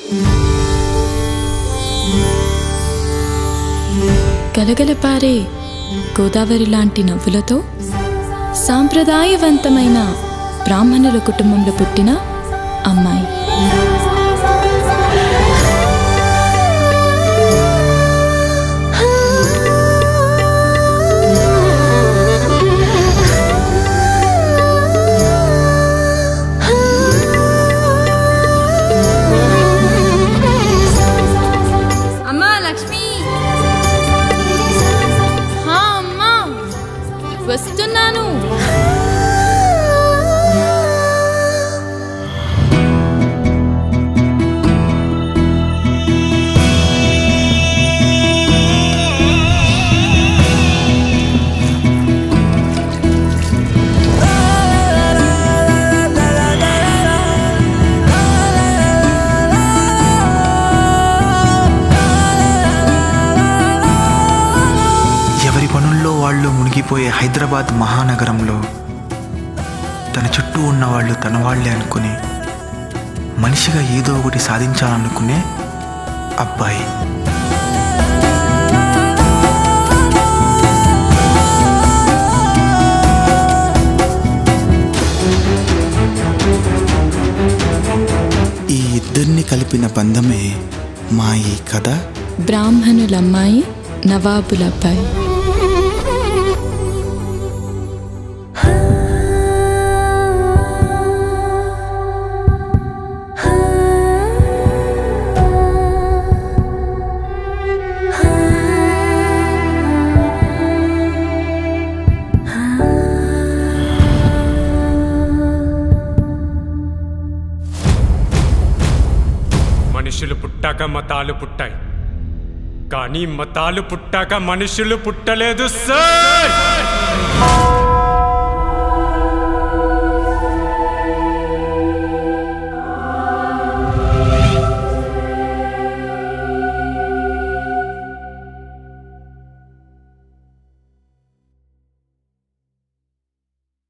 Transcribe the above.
గలగలపారే గోదావరి లాంటి నవ్వులతో సాంప్రదాయవంతమైన బ్రాహ్మణుల కుటుంబంలో పుట్టిన అమ్మాయి అమ్మా లక్ష్మి హా అమ్మా వస్తున్నాను ఎవరి పనుల్లో వాళ్ళు మునిగిపోయే హైదరాబాద్ మహానగరంలో తన చుట్టూ ఉన్న వాళ్ళు తన వాళ్ళే అనుకుని మనిషిగా ఏదో ఒకటి సాధించాలనుకునే అబ్బాయి ఈ ఇద్దరిని కలిపిన బంధమే మా ఈ కథ బ్రాహ్మణులమ్మాయి నవాబుల అబ్బాయి మనుషులు పుట్టాక మతాలు పుట్టాయి కానీ మతాలు పుట్టాక మనుషులు పుట్టలేదు సార్